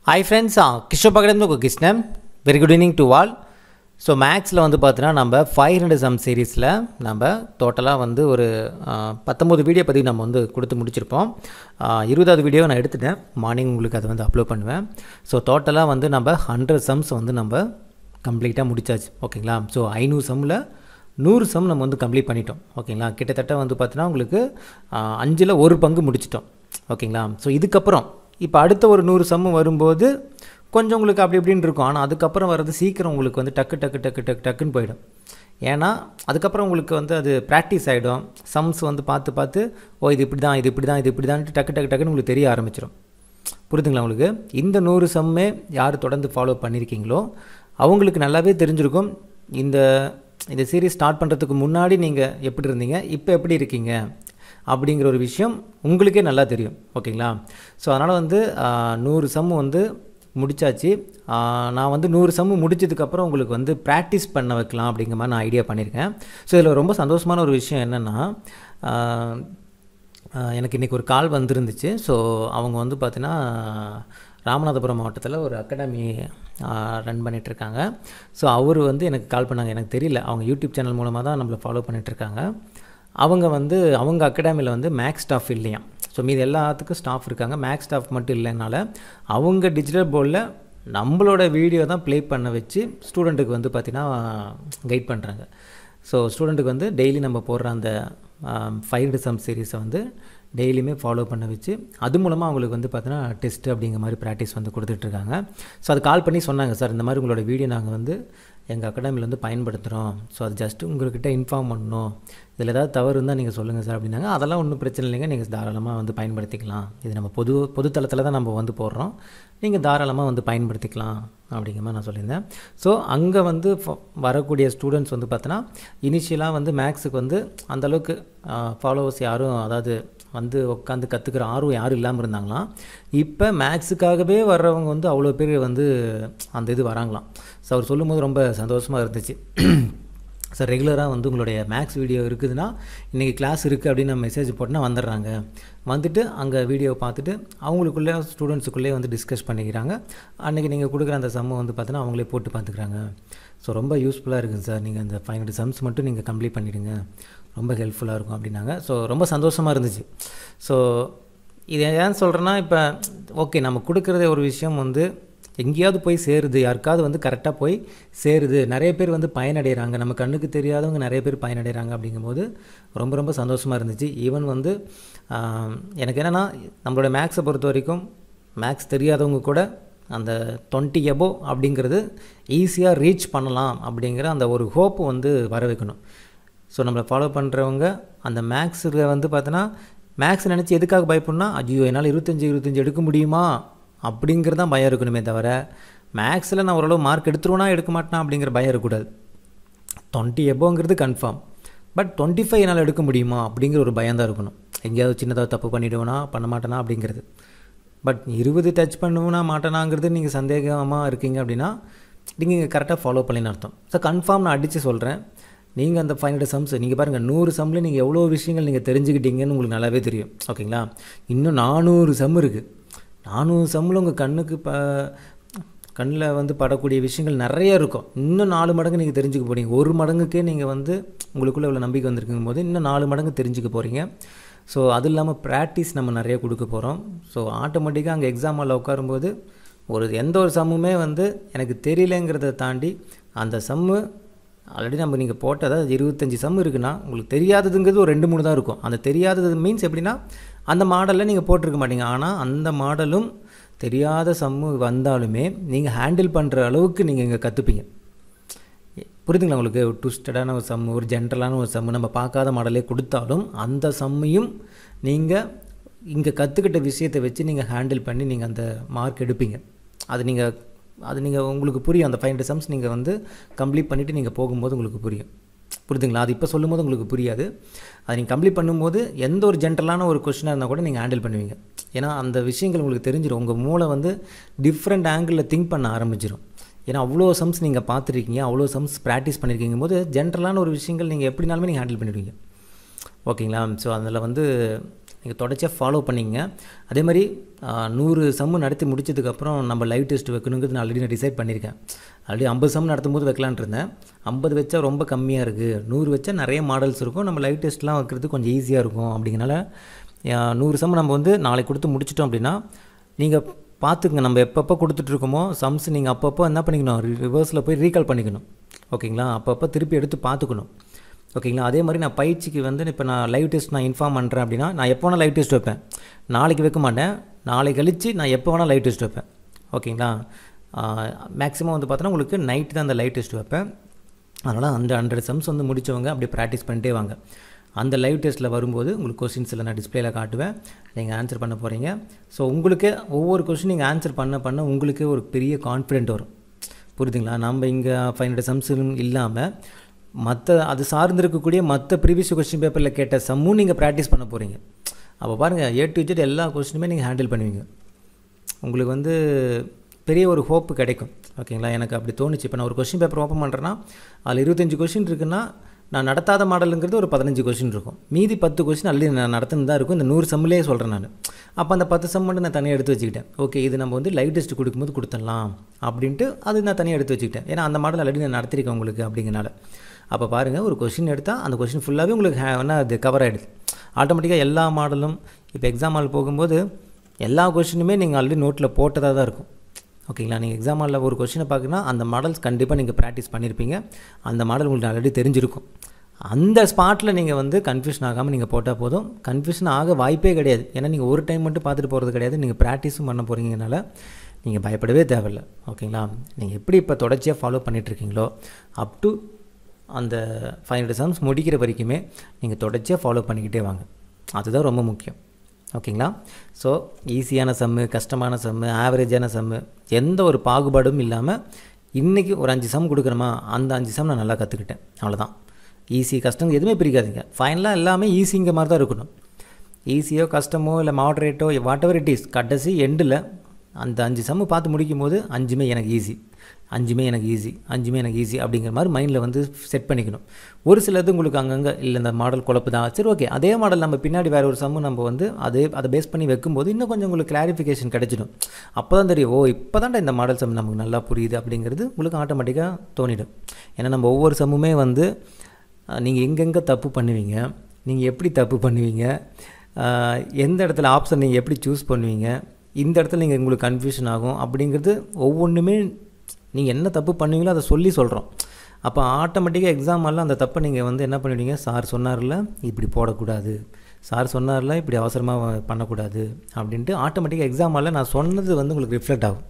hi friends Kishore பக்கத்துலேருந்து உங்கள் Krishnan very good evening to all so மேக்ஸில் வந்து பார்த்தீங்கன்னா நம்ம ஃபைவ் ஹண்ட்ரட் சம் சீரீஸில் நம்ம டோட்டலாக வந்து ஒரு பத்தொம்போது வீடியோ பற்றி நம்ம வந்து கொடுத்து முடிச்சிருப்போம் ஆஹ், இருபதாவது வீடியோ நான் எடுத்துட்டேன் மார்னிங் உங்களுக்கு அதை வந்து அப்லோட் பண்ணுவேன் ஸோ டோட்டலாக வந்து நம்ம ஹண்ட்ரட் சம்ஸ் வந்து நம்ம கம்ப்ளீட்டாக முடிச்சாச்சு ஓகேங்களா ஸோ ஐநூறு சம்மில் நூறு சம் நம்ம வந்து கம்ப்ளீட் பண்ணிட்டோம் ஓகேங்களா கிட்டத்தட்ட வந்து பார்த்தீங்கன்னா உங்களுக்கு ஆஹ், அஞ்சில் ஒரு பங்கு முடிச்சிட்டோம் ஓகேங்களா ஸோ இதுக்கப்புறம் இப்போ அடுத்த ஒரு நூறு சம்மு வரும்போது கொஞ்சம் உங்களுக்கு அப்படி இப்படின்னு இருக்கும் ஆனால் அதுக்கப்புறம் வர்றது சீக்கிரம் உங்களுக்கு வந்து டக்கு டக்கு டக்கு டக்கு டக்குன்னு போயிடும் ஏன்னா அதுக்கப்புறம் உங்களுக்கு வந்து அது ப்ராக்டிஸ் ஆகிடும் சம்ஸ் வந்து பார்த்து பார்த்து ஓ இது இப்படி தான் இது இப்படி தான் இது இப்படி தான் டக்கு டக்கு டக்குன்னு உங்களுக்கு தெரிய ஆரம்பிச்சிடும் புரியுதுங்களா உங்களுக்கு இந்த நூறு சம்மே யார் தொடர்ந்து ஃபாலோ பண்ணியிருக்கீங்களோ அவங்களுக்கு நல்லாவே தெரிஞ்சிருக்கும் இந்த இந்த சீரீஸ் ஸ்டார்ட் பண்ணுறதுக்கு முன்னாடி நீங்கள் எப்படி இருந்தீங்க இப்போ எப்படி இருக்கீங்க அப்படிங்கிற ஒரு விஷயம் உங்களுக்கே நல்லா தெரியும் ஓகேங்களா ஸோ அதனால் வந்து ஆஹ், நூறு சம் வந்து முடிச்சாச்சு ஆஹ், நான் வந்து நூறு சம்மு முடிச்சதுக்கப்புறம் உங்களுக்கு வந்து ப்ராக்டிஸ் பண்ண வைக்கலாம் அப்படிங்கிற மாதிரி நான் ஐடியா பண்ணியிருக்கேன் ஸோ இதில் ரொம்ப சந்தோஷமான ஒரு விஷயம் என்னென்னா ஆஹ் எனக்கு இன்றைக்கி ஒரு கால் வந்திருந்துச்சு ஸோ அவங்க வந்து பார்த்தீங்கன்னா ராமநாதபுரம் மாவட்டத்தில் ஒரு அகாடமி ரன் பண்ணிகிட்ருக்காங்க ஸோ அவர் வந்து எனக்கு கால் பண்ணாங்க எனக்கு தெரியல அவங்க யூடியூப் சேனல் மூலமாக தான் நம்மளை ஃபாலோ பண்ணிகிட்ருக்காங்க அவங்க வந்து அவங்க அகாடமியில் வந்து மேக்ஸ் ஸ்டாஃப் இல்லையாம் ஸோ மீது எல்லாத்துக்கும் ஸ்டாஃப் இருக்காங்க மேக்ஸ் ஸ்டாஃப் மட்டும் இல்லைனால அவங்க டிஜிட்டல் போர்டில் நம்மளோட வீடியோ தான் ப்ளே பண்ண வச்சு ஸ்டூடெண்ட்டுக்கு வந்து பார்த்திங்கன்னா கைட் பண்ணுறாங்க ஸோ ஸ்டூடெண்ட்டுக்கு வந்து டெய்லி நம்ம போடுற அந்த ஃபைவ் சம் சீரீஸை வந்து டெய்லியுமே ஃபாலோ பண்ண வச்சு அது மூலமாக அவங்களுக்கு வந்து பார்த்தீங்கன்னா டெஸ்ட் அப்படிங்கிற மாதிரி ப்ராக்டிஸ் வந்து கொடுத்துட்ருக்காங்க ஸோ அது கால் பண்ணி சொன்னாங்க சார் இந்த மாதிரி உங்களோட வீடியோ நாங்கள் வந்து எங்கள் அகாடமியில் வந்து பயன்படுத்துகிறோம் ஸோ அது ஜஸ்ட் உங்கள்கிட்ட இன்ஃபார்ம் பண்ணணும் இதில் ஏதாவது தவறு இருந்தால் நீங்கள் சொல்லுங்கள் சார் அப்படின்னாங்க அதெல்லாம் ஒன்றும் பிரச்சனை இல்லைங்க நீங்கள் தாராளமாக வந்து பயன்படுத்திக்கலாம் இது நம்ம பொது பொதுத்தளத்தில் தான் நம்ம வந்து போடுறோம் நீங்கள் தாராளமாக வந்து பயன்படுத்திக்கலாம் அப்படிங்கிற மாதிரி நான் சொல்லியிருந்தேன் ஸோ அங்கே வந்து ஃப- வரக்கூடிய ஸ்டூடெண்ட்ஸ் வந்து பார்த்தோன்னா இனிஷியலாக வந்து மேக்ஸுக்கு வந்து அந்தளவுக்கு ஃபாலோவர்ஸ் யாரும் அதாவது வந்து உட்காந்து கற்றுக்கிற ஆர்வம் யாரும் இல்லாமல் இருந்தாங்களாம் இப்போ மேக்ஸுக்காகவே வர்றவங்க வந்து அவ்வளோ பேர் வந்து அந்த இது வராங்களாம் ஸோ அவர் சொல்லும்போது ரொம்ப சந்தோஷமாக இருந்துச்சு சார் ரெகுலராக வந்து உங்களுடைய மேக்ஸ் வீடியோ இருக்குதுன்னா இன்றைக்கி கிளாஸ் இருக்குது அப்படின்னு நம்ம மெசேஜ் போட்டோன்னா வந்துடுறாங்க வந்துட்டு அங்கே வீடியோ பார்த்துட்டு அவங்களுக்குள்ளே ஸ்டூடெண்ட்ஸுக்குள்ளே வந்து டிஸ்கஸ் பண்ணிக்கிறாங்க அன்றைக்கி நீங்கள் கொடுக்குற அந்த சம்மை வந்து பார்த்தீங்கன்னா அவங்களே போட்டு பார்த்துக்கிறாங்க ஸோ ரொம்ப யூஸ்ஃபுல்லாக இருக்குங்க சார் நீங்கள் அந்த ஃபைவ் ஹண்ட்ரட் சம்ஸ் மட்டும் நீங்கள் கம்ப்ளீட் பண்ணிவிடுங்க ரொம்ப ஹெல்ப்ஃபுல்லாக இருக்கும் அப்படின்னாங்க ஸோ ரொம்ப சந்தோஷமாக இருந்துச்சு ஸோ இது ஏன் சொல்கிறேன்னா இப்போ ஓகே நம்ம கொடுக்குறத ஒரு விஷயம் வந்து எங்கேயாவது போய் சேருது யாருக்காவது வந்து கரெக்டாக போய் சேருது நிறைய பேர் வந்து பயனடைகிறாங்க நம்ம கண்ணுக்கு தெரியாதவங்க நிறைய பேர் பயனடைகிறாங்க அப்படிங்கும்போது ரொம்ப ரொம்ப சந்தோஷமாக இருந்துச்சு ஈவன் வந்து ஆம், எனக்கு என்னென்னா நம்மளோட மேக்ஸை பொறுத்த வரைக்கும் மேக்ஸ் தெரியாதவங்க கூட அந்த டுவெண்ட்டி எபோ அப்படிங்கிறது ஈஸியாக ரீச் பண்ணலாம் அப்படிங்கிற அந்த ஒரு ஹோப் வந்து வர வைக்கணும் ஸோ நம்மளை ஃபாலோ பண்ணுறவங்க அந்த மேக்ஸில் வந்து பார்த்தோன்னா மேக்ஸ் நினச்சி எதுக்காக பயப்படணும்னா ஐயோ என்னால் இருபத்தஞ்சி இருபத்தஞ்சி எடுக்க முடியுமா அப்படிங்கிறது தான் பயம் இருக்கணுமே தவிர மேக்ஸில் நான் ஓரளவு மார்க் எடுத்துருவேனா எடுக்க மாட்டேனா அப்படிங்கிற பயம் இருக்கக்கூடாது டுவெண்ட்டி எபோங்கிறது கன்ஃபார்ம் பட் டுவெண்ட்டி ஃபைவ் என்னால் எடுக்க முடியுமா அப்படிங்கிற ஒரு பயம் தான் இருக்கணும் எங்கேயாவது சின்னதாக தப்பு பண்ணிவிடுவேனா பண்ண மாட்டேனா அப்படிங்கிறது பட் இருபது டச் பண்ணுவேனா மாட்டேனாங்கிறது நீங்கள் சந்தேகமாக இருக்கீங்க அப்படின்னா நீங்கள் கரெக்டாக ஃபாலோ பண்ணின்னு அர்த்தம் ஸோ கன்ஃபார்ம் நான் அடித்து சொல்கிறேன் நீங்கள் அந்த ஃபைவ் ஹண்ட்ரட் சம்ஸ் நீங்கள் பாருங்கள் நூறு சம்மில் நீங்கள் எவ்வளோ விஷயங்கள் நீங்கள் தெரிஞ்சுக்கிட்டீங்கன்னு உங்களுக்கு நல்லாவே தெரியும் ஓகேங்களா இன்னும் நானூறு சம் இருக்குது நானூறு சம்மில் உங்கள் கண்ணுக்கு ப கண்ணில் வந்து படக்கூடிய விஷயங்கள் நிறைய இருக்கும் இன்னும் நாலு மடங்கு நீங்கள் தெரிஞ்சுக்க போகிறீங்க ஒரு மடங்குக்கே நீங்கள் வந்து உங்களுக்குள்ளே இவ்வளோ நம்பிக்கை வந்திருக்கும் போது இன்னும் நாலு மடங்கு தெரிஞ்சுக்க போகிறீங்க ஸோ அது இல்லாமல் ப்ராக்டிஸ் நம்ம நிறைய கொடுக்க போகிறோம் ஸோ ஆட்டோமேட்டிக்காக அங்கே எக்ஸாம் ஹாலில் உட்காரும்போது ஒரு எந்த ஒரு சம்முமே வந்து எனக்கு தெரியலங்கிறத தாண்டி அந்த சம்மு ஆல்ரெடி நம்ம நீங்கள் போட்ட அதாவது இருபத்தஞ்சி சம் இருக்குன்னா உங்களுக்கு தெரியாததுங்கிறது ஒரு ரெண்டு மூணு தான் இருக்கும் அந்த தெரியாதது மீன்ஸ் எப்படின்னா அந்த மாடலில் நீங்கள் போட்டிருக்க மாட்டீங்க ஆனால் அந்த மாடலும் தெரியாத சம்மு வந்தாலுமே நீங்கள் ஹேண்டில் பண்ணுற அளவுக்கு நீங்கள் இங்கே கற்றுப்பீங்க புரியுதுங்களா உங்களுக்கு ஒரு ட்விஸ்டடான ஒரு சம்மு ஒரு ஜென்ரலான ஒரு சம்மு நம்ம பார்க்காத மாடலே கொடுத்தாலும் அந்த சம்மையும் நீங்கள் இங்கே கற்றுக்கிட்ட விஷயத்தை வச்சு நீங்கள் ஹேண்டில் பண்ணி நீங்கள் அந்த மார்க் எடுப்பீங்க அது நீங்கள் அது நீங்கள் உங்களுக்கு புரியும் அந்த ஃபைவ் ஹண்ட்ரட் சம்ஸ் நீங்கள் வந்து கம்ப்ளீட் பண்ணிவிட்டு நீங்கள் போகும்போது உங்களுக்கு புரியும் புரியுதுங்களா அது இப்போ சொல்லும்போது உங்களுக்கு புரியாது அதை நீங்கள் கம்ப்ளீட் பண்ணும்போது எந்த ஒரு ஜென்ரலான ஒரு கொஷினாக இருந்தால் கூட நீங்கள் ஹேண்டில் பண்ணுவீங்க ஏன்னா அந்த விஷயங்கள் உங்களுக்கு தெரிஞ்சிடும் உங்கள் மூளை வந்து டிஃப்ரெண்ட் ஆங்கிளில் திங்க் பண்ண ஆரம்பிச்சிடும் ஏன்னா அவ்வளோ சம்ஸ் நீங்கள் பார்த்துருக்கீங்க அவ்வளோ சம்ஸ் ப்ராக்டிஸ் பண்ணியிருக்கீங்க போது ஜென்ரலான ஒரு விஷயங்கள் நீங்கள் எப்படினாலுமே நீங்கள் ஹேண்டில் பண்ணிடுவீங்க ஓகேங்களா ஸோ அதில் வந்து நீங்கள் தொடர்ச்சியாக ஃபாலோ பண்ணிங்க அதே மாதிரி நூறு சம்மு நடத்தி முடிச்சதுக்கப்புறம் நம்ம லைவ் டெஸ்ட் வைக்கணுங்கிறது நான் ஆல்ரெடி நான் டிசைட் பண்ணியிருக்கேன் ஆல்ரெடி ஐம்பது சம் நடத்தும் போது வைக்கலான்ட்டு இருந்தேன் ஐம்பது வச்சா ரொம்ப கம்மியாக இருக்குது நூறு வச்சா நிறைய மாடல்ஸ் இருக்கும் நம்ம லைவ் டெஸ்ட்லாம் வைக்கிறது கொஞ்சம் ஈஸியாக இருக்கும் அப்படிங்கனால அஹ், நூறு சம் நம்ம வந்து நாளைக்கு கொடுத்து முடிச்சிட்டோம் அப்படின்னா நீங்கள் பார்த்துக்குங்க நம்ம எப்பப்போ கொடுத்துட்ருக்கோமோ சம்ஸ் நீங்கள் அப்பப்போ என்ன பண்ணிக்கணும் ரிவர்ஸில் போய் ரீகால் பண்ணிக்கணும் ஓகேங்களா அப்பப்போ திருப்பி எடுத்து பார்த்துக்கணும் ஓகேங்களா அதே மாதிரி நான் பயிற்சிக்கு வந்து இப்போ நான் லைவ் டெஸ்ட் நான் இன்ஃபார்ம் பண்ணுறேன் அப்படின்னா நான் எப்போ வேணால் லைவ் டெஸ்ட் வைப்பேன் நாளைக்கு வைக்க மாட்டேன் நாளை கழித்து நான் எப்போ வேணால் லைவ் டெஸ்ட் வைப்பேன் ஓகேங்களா மேக்ஸிமம் வந்து பார்த்தோன்னா உங்களுக்கு நைட்டு தான் அந்த லைவ் டெஸ்ட் வைப்பேன் அதனால் அந்த ஹண்ட்ரட் சம்ஸ் வந்து முடித்தவங்க அப்படியே ப்ராக்டிஸ் பண்ணிட்டே வாங்க அந்த லைவ் டெஸ்ட்டில் வரும்போது உங்களுக்கு கொஸ்டின்ஸில் நான் டிஸ்பிளேல காட்டுவேன் நீங்கள் ஆன்சர் பண்ண போகிறீங்க ஸோ உங்களுக்கு ஒவ்வொரு கொஸ்டின் நீங்கள் ஆன்சர் பண்ண பண்ண உங்களுக்கு ஒரு பெரிய கான்ஃபிடென்ட் வரும் புரியுதுங்களா நம்ம இங்கே ஃபைவ் ஹண்ட்ரட் சம்ஸ் இல்லாமல் மற்ற அது சார்ந்திருக்கக்கூடிய மற்ற ப்ரீவியஸ் கொஸ்டின் பேப்பரில் கேட்ட சம்மும் நீங்கள் ப்ராக்டிஸ் பண்ண போகிறீங்க அப்போ பாருங்கள் ஏ டு ஜெட் எல்லா கொஸ்டினுமே நீங்கள் ஹேண்டில் பண்ணுவீங்க உங்களுக்கு வந்து பெரிய ஒரு ஹோப்பு கிடைக்கும் ஓகேங்களா எனக்கு அப்படி தோணுச்சு இப்போ நான் ஒரு கொஸ்டின் பேப்பர் ஓப்பன் பண்ணுறேன்னா அதில் இருபத்தஞ்சி கொஸ்டின் இருக்குன்னா நான் நடத்தாத மாடலுங்கிறது ஒரு பதினஞ்சு கொஸ்டின் இருக்கும் மீதி பத்து கொஸ்டின் ஆல்ரெடி நான் நடத்துன்னு தான் இருக்கும் இந்த நூறு சம்மிலே சொல்கிறேன் நான் அப்போ அந்த பத்து சம் மட்டும் நான் தனியாக எடுத்து வச்சுக்கிட்டேன் ஓகே இது நம்ம வந்து லைவ் டெஸ்ட் கொடுக்கும்போது கொடுத்துடலாம் அப்படின்ட்டு அது நான் தனியாக எடுத்து வச்சுக்கிட்டேன் ஏன்னா அந்த மாடல் ஆல்ரெடி நான் நடத்திருக்கேன் உங்களுக்கு அப்படிங்கிறனால அப்போ பாருங்கள் ஒரு கொஸ்டின் எடுத்தால் அந்த கொஸ்டின் ஃபுல்லாகவே உங்களுக்கு ஹே- என்ன அது கவர் ஆகிடுது ஆட்டோமேட்டிக்காக எல்லா மாடலும் இப்போ எக்ஸாம் ஹால் போகும்போது எல்லா கொஸ்டினுமே நீங்கள் ஆல்ரெடி நோட்டில் போட்டதாக தான் இருக்கும் ஓகேங்களா நீங்கள் எக்ஸாம் ஹாலில் ஒரு கொஸ்டினை பார்க்கணுன்னா அந்த மாடல்ஸ் கண்டிப்பாக நீங்கள் ப்ராக்டிஸ் பண்ணியிருப்பீங்க அந்த மாடல் உங்களுக்கு ஆல்ரெடி தெரிஞ்சிருக்கும் அந்த ஸ்பாட்டில் நீங்கள் வந்து கன்ஃபியூஷன் ஆகாமல் நீங்கள் போட்டால் போதும் கன்ஃபியூஷன் ஆக வாய்ப்பே கிடையாது ஏன்னா நீங்கள் ஒரு டைம் மட்டும் பார்த்துட்டு போகிறது கிடையாது நீங்கள் ப்ராக்டிஸும் பண்ண போகிறீங்கனால நீங்கள் பயப்படவே தேவையில்லை ஓகேங்களா நீங்கள் எப்படி இப்போ தொடர்ச்சியாக ஃபாலோ பண்ணிகிட்ருக்கீங்களோ அப் டு அந்த ஃபைவ் ஹண்ட்ரட் சம்ஸ் முடிக்கிற வரைக்குமே நீங்கள் தொடர்ச்சியாக ஃபாலோ பண்ணிக்கிட்டே வாங்க அதுதான் ரொம்ப முக்கியம் ஓகேங்களா ஸோ ஈஸியான சம்மு கஷ்டமான சம்மு ஆவரேஜான சம்மு எந்த ஒரு பாகுபாடும் இல்லாமல் இன்றைக்கி ஒரு அஞ்சு சம் கொடுக்குறோமா அந்த அஞ்சு சம் நான் நல்லா கற்றுக்கிட்டேன் அவ்வளோதான் ஈஸி கஷ்டம் எதுவுமே பிரிக்காதீங்க ஃபைனலாக எல்லாமே ஈஸிங்க மாதிரி தான் இருக்கணும் ஈஸியோ கஷ்டமோ இல்லை மாடரேட்டோ வாட் எவர் இட் இஸ் கடைசி எண்டில் அந்த அஞ்சு சம்மு பார்த்து முடிக்கும் போது அஞ்சுமே எனக்கு ஈஸி அஞ்சுமே எனக்கு ஈஸி அஞ்சுமே எனக்கு ஈஸி அப்படிங்கிற மாதிரி மைண்டில் வந்து செட் பண்ணிக்கணும் ஒரு சிலது உங்களுக்கு அங்கங்கே இல்லை இந்த மாடல் குழப்பு தான் சரி ஓகே அதே மாடல் நம்ம பின்னாடி வேறு ஒரு சம்மு நம்ம வந்து அதே அதை பேஸ் பண்ணி வைக்கும்போது இன்னும் கொஞ்சம் உங்களுக்கு கிளாரிஃபிகேஷன் கிடைச்சிடும் அப்போ தான் தெரியும் ஓ இப்போ இந்த மாடல் சம் நமக்கு நல்லா புரியுது அப்படிங்கிறது உங்களுக்கு ஆட்டோமேட்டிக்காக தோணிடும் ஏன்னா நம்ம ஒவ்வொரு சம்முமே வந்து நீங்கள் எங்கெங்கே தப்பு பண்ணுவீங்க நீங்கள் எப்படி தப்பு பண்ணுவீங்க ஆஹ் எந்த இடத்துல ஆப்ஷன் நீங்கள் எப்படி சூஸ் பண்ணுவீங்க இந்த இடத்துல நீங்கள் உங்களுக்கு கன்ஃபியூஷன் ஆகும் அப்படிங்கிறது ஒவ்வொன்றுமே நீங்கள் என்ன தப்பு பண்ணுவீங்களோ அதை சொல்லி சொல்கிறோம் அப்போ ஆட்டோமேட்டிக்காக எக்ஸாம் எல்லாம் அந்த தப்பை நீங்கள் வந்து என்ன பண்ணிடுவீங்க சார் சொன்னார்ல இப்படி போடக்கூடாது சார் சொன்னார்ல இப்படி அவசரமாக பண்ணக்கூடாது அப்படின்ட்டு ஆட்டோமேட்டிக்காக எக்ஸாம் எல்லாம் நான் சொன்னது வந்து உங்களுக்கு ரிஃப்ளெக்ட் ஆகும்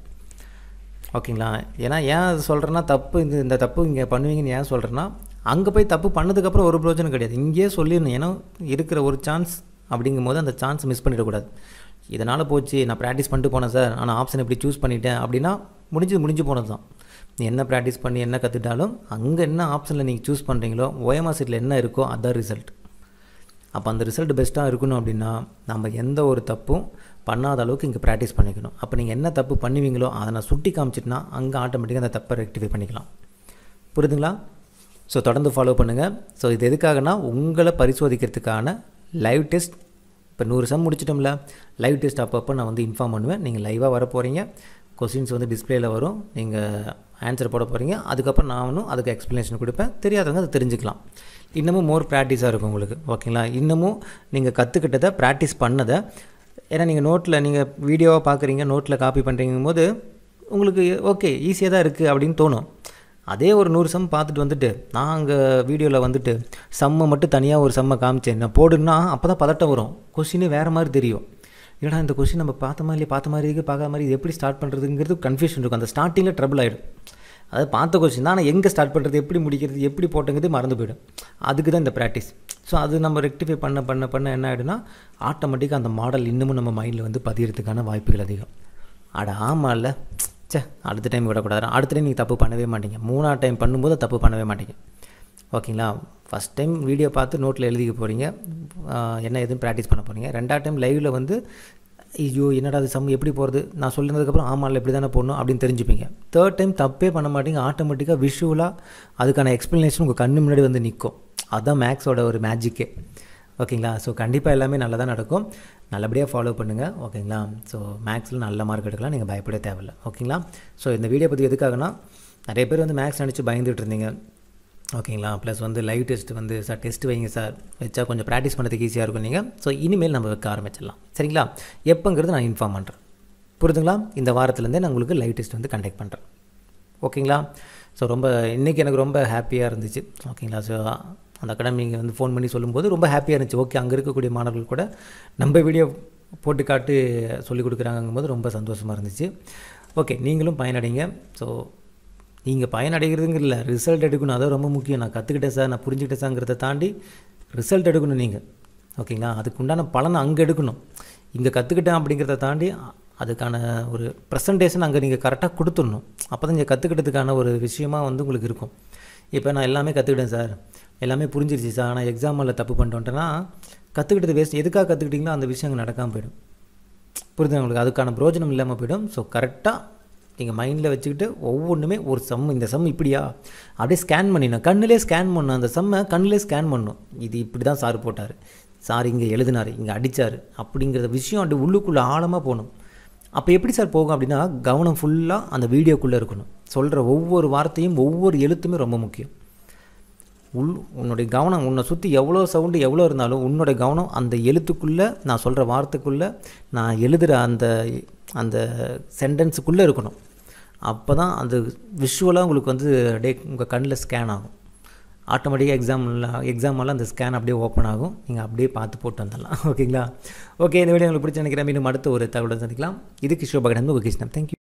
ஓகேங்களா ஏன்னா ஏன் அது சொல்கிறேன்னா தப்பு இந்த இந்த தப்பு இங்கே பண்ணுவீங்கன்னு ஏன் சொல்கிறேன்னா அங்கே போய் தப்பு பண்ணதுக்கப்புறம் ஒரு பிரயோஜனம் கிடையாது இங்கேயே சொல்லிடணும் ஏன்னா இருக்கிற ஒரு சான்ஸ் அப்படிங்கும்போது அந்த சான்ஸ் மிஸ் பண்ணிடக்கூடாது இதனால் போச்சு நான் ப்ராக்டிஸ் பண்ணிட்டு போனேன் சார் ஆனால் ஆப்ஷன் எப்படி சூஸ் பண்ணிட்டேன் அப்படின்னா முடிஞ்சு முடிஞ்சு போனது தான் நீ என்ன ப்ராக்டிஸ் பண்ணி என்ன கற்றுட்டாலும் அங்கே என்ன ஆப்ஷனில் நீங்கள் சூஸ் பண்ணுறீங்களோ ஓஎம்ஆர் சீட்டில் என்ன இருக்கோ அதான் ரிசல்ட் அப்போ அந்த ரிசல்ட் பெஸ்ட்டாக இருக்கணும் அப்படின்னா நம்ம எந்த ஒரு தப்பும் பண்ணாத அளவுக்கு இங்கே ப்ராக்டிஸ் பண்ணிக்கணும் அப்போ நீங்கள் என்ன தப்பு பண்ணுவீங்களோ அதை நான் சுட்டி காமிச்சிட்டுனா அங்கே ஆட்டோமேட்டிக்காக அந்த தப்பை ரெக்டிஃபை பண்ணிக்கலாம் புரியுதுங்களா ஸோ தொடர்ந்து ஃபாலோ பண்ணுங்கள் ஸோ இது எதுக்காகனா உங்களை பரிசோதிக்கிறதுக்கான லைவ் டெஸ்ட் இப்போ நூறு சம் முடிச்சிட்டோம்ல லைவ் டெஸ்ட் அப்பப்போ நான் வந்து இன்ஃபார்ம் பண்ணுவேன் நீங்கள் லைவாக வர போகிறீங்க கொஸ்டின்ஸ் வந்து டிஸ்பிளேல வரும் நீங்கள் ஆன்சர் போட போகிறீங்க அதுக்கப்புறம் நானும் அதுக்கு எக்ஸ்ப்ளனேஷன் கொடுப்பேன் தெரியாதவங்க அதை தெரிஞ்சுக்கலாம் இன்னமும் மோர் ப்ராக்டிஸாக இருக்கும் உங்களுக்கு ஓகேங்களா இன்னமும் நீங்கள் கற்றுக்கிட்டதை ப்ராக்டிஸ் பண்ணதை ஏன்னா நீங்கள் நோட்டில் நீங்கள் வீடியோவாக பார்க்குறீங்க நோட்டில் காப்பி பண்ணுறீங்கும் போது உங்களுக்கு ஓகே ஈஸியாக தான் இருக்குது அப்படின்னு தோணும் அதே ஒரு நூறு சம் பார்த்துட்டு வந்துட்டு நான் அங்கே வீடியோவில் வந்துட்டு சம்மை மட்டும் தனியாக ஒரு சம்மை காமிச்சேன் நான் போடுன்னா அப்போ தான் பதட்டம் வரும் கொஸ்டினே வேறு மாதிரி தெரியும் ஏன்னா இந்த கொஸ்டின் நம்ம பார்த்த மாதிரி இல்லையே, பார்த்த மாதிரி இருக்குது பார்க்காத மாதிரி இது எப்படி ஸ்டார்ட் பண்ணுறதுங்கிறது கன்ஃபியூஷன் இருக்கும் அந்த ஸ்டார்டிங்கில் ட்ரபிள் ஆகிடும் அதாவது பார்த்த கொஸ்டின் தான் ஆனால் எங்கே ஸ்டார்ட் பண்ணுறது எப்படி முடிக்கிறது எப்படி போட்டங்கிறது மறந்து போயிடும் அதுக்கு தான் இந்த ப்ராக்டிஸ் ஸோ அது நம்ம ரெக்டிஃபை பண்ண பண்ண பண்ண என்ன ஆகிடும்னா ஆட்டோமேட்டிக்காக அந்த மாடல் இன்னமும் நம்ம மைண்டில் வந்து பதியறதுக்கான வாய்ப்புகள் அதிகம் அட ஆமாம் இல்லை ச்சே அடுத்த டைம் விடக்கூடாது அடுத்த டைம் நீங்கள் தப்பு பண்ணவே மாட்டீங்க மூணாவது டைம் பண்ணும்போது தப்பு பண்ணவே மாட்டீங்க ஓகேங்களா ஃபஸ்ட் டைம் வீடியோ பார்த்து நோட்டில் எழுதிக்க போகிறீங்க என்ன எதுவும் ப்ராக்டிஸ் பண்ண போகிறீங்க ரெண்டாவது டைம் லைவில் வந்து ஐயோ என்னடா அது சம் எப்படி போகிறது நான் சொல்லினதுக்கப்புறம் ஆமாம் இப்படி தானே போடணும் அப்படின்னு தெரிஞ்சுப்பீங்க தேர்ட் டைம் தப்பே பண்ண மாட்டீங்க ஆட்டோமேட்டிக்காக விஷுவலாக அதுக்கான எக்ஸ்ப்ளனேஷன் உங்கள் கண்ணு முன்னாடி வந்து நிற்கும் அதுதான் மேக்ஸோட ஒரு மேஜிக்கே ஓகேங்களா ஸோ கண்டிப்பாக எல்லாமே நல்லதாக நடக்கும் நல்லபடியாக ஃபாலோ பண்ணுங்கள் ஓகேங்களா ஸோ மேக்ஸில் நல்ல மார்க் எடுக்கலாம் நீங்கள் பயப்பட தேவையில்லை ஓகேங்களா ஸோ இந்த வீடியோ பற்றி எதுக்காகனா நிறைய பேர் வந்து மேக்ஸ் நினச்சி பயந்துட்டு இருந்தீங்க ஓகேங்களா ப்ளஸ் வந்து லைவ் டெஸ்ட் வந்து சார் டெஸ்ட் வைங்க சார் வச்சா கொஞ்சம் ப்ராக்டிஸ் பண்ணுறதுக்கு ஈஸியாக இருக்கும் நீங்கள் ஸோ இனிமேல் நம்ம வைக்க ஆரம்பிச்சிடலாம் சரிங்களா எப்போங்கிறது நான் இன்ஃபார்ம் பண்ணுறேன் புரிதுங்களா இந்த வாரத்துலேருந்தே நான் உங்களுக்கு லைவ் டெஸ்ட் வந்து கண்டக்ட் பண்ணுறேன் ஓகேங்களா ஸோ ரொம்ப இன்றைக்கி எனக்கு ரொம்ப ஹாப்பியாக இருந்துச்சு ஓகேங்களா ஸோ அந்த அகாடமிங்க வந்து ஃபோன் பண்ணி சொல்லும்போது ரொம்ப ஹாப்பியாக இருந்துச்சு ஓகே அங்கே இருக்கக்கூடிய மாணவர்கள் கூட நம்ம வீடியோ போட்டு காட்டு சொல்லிக் கொடுக்குறாங்கும் போது ரொம்ப சந்தோஷமாக இருந்துச்சு ஓகே நீங்களும் பயனடைங்க ஸோ நீங்கள் பயனடைகிறதுங்க இல்லை ரிசல்ட் எடுக்கணும் அதான் ரொம்ப முக்கியம் நான் கற்றுக்கிட்டேன் சார் நான் புரிஞ்சுக்கிட்டேன் சார்ங்கிறத தாண்டி ரிசல்ட் எடுக்கணும் நீங்கள் ஓகேங்களா அதுக்கு உண்டான பலனை அங்கே எடுக்கணும் இங்கே கற்றுக்கிட்டேன் அப்படிங்கிறத தாண்டி அதுக்கான ஒரு ப்ரெசன்டேஷன் அங்கே நீங்கள் கரெக்டாக கொடுத்துடணும் அப்போ தான் நீங்கள் கற்றுக்கிட்டதுக்கான ஒரு விஷயமாக வந்து உங்களுக்கு இருக்கும் இப்போ நான் எல்லாமே கற்றுக்கிட்டேன் சார் எல்லாமே புரிஞ்சிருச்சு சார் ஆனால் எக்ஸாமில் தப்பு பண்ணிட்டோன்ட்டேன்னா கற்றுக்கிட்டது வேஸ்ட் எதுக்காக கற்றுக்கிட்டிங்களோ அந்த விஷயம் அங்கே நடக்காமல் போயிடும் புரியுது உங்களுக்கு அதுக்கான பிரோஜனம் இல்லாமல் போயிடும் ஸோ கரெக்டாக நீங்கள் மைண்டில் வச்சுக்கிட்டு ஒவ்வொன்றுமே ஒரு சம் இந்த சம் இப்படியா அப்படியே ஸ்கேன் பண்ணிடணும் கண்ணிலே ஸ்கேன் பண்ணணும் அந்த சம்மை கண்ணிலே ஸ்கேன் பண்ணணும் இது இப்படி தான் சார் போட்டார் சார் இங்கே எழுதினார் இங்கே அடித்தார் அப்படிங்கிற விஷயம் அப்படி உள்ளுக்குள்ளே ஆழமாக போகணும் அப்போ எப்படி சார் போகும் அப்படின்னா கவனம் ஃபுல்லாக அந்த வீடியோக்குள்ளே இருக்கணும் சொல்கிற ஒவ்வொரு வார்த்தையும் ஒவ்வொரு எழுத்துமே ரொம்ப முக்கியம் உள் உன்னுடைய கவனம் உன்னை சுற்றி எவ்வளோ சவுண்டு எவ்வளோ இருந்தாலும் உன்னோட கவனம் அந்த எழுத்துக்குள்ளே நான் சொல்கிற வார்த்தைக்குள்ளே நான் எழுதுகிற அந்த அந்த சென்டென்ஸுக்குள்ளே இருக்கணும் அப்போ தான் அந்த விஷுவலாக உங்களுக்கு வந்து அப்படியே உங்கள் கண்ணில் ஸ்கேன் ஆகும் ஆட்டோமேட்டிக்காக எக்ஸாமில் எக்ஸாமெல்லாம் அந்த ஸ்கேன் அப்படியே ஓப்பன் ஆகும் நீங்கள் அப்படியே பார்த்து போட்டு வந்துடலாம் ஓகேங்களா ஓகே இந்த வீடியோ உங்களுக்கு பிடிச்சி நினைக்கிறேன் மீண்டும் அடுத்த ஒரு தகவலை சந்திக்கலாம் இது கிஷோபகடன் உங்கள் கிருஷ்ணன் தேங்க்யூ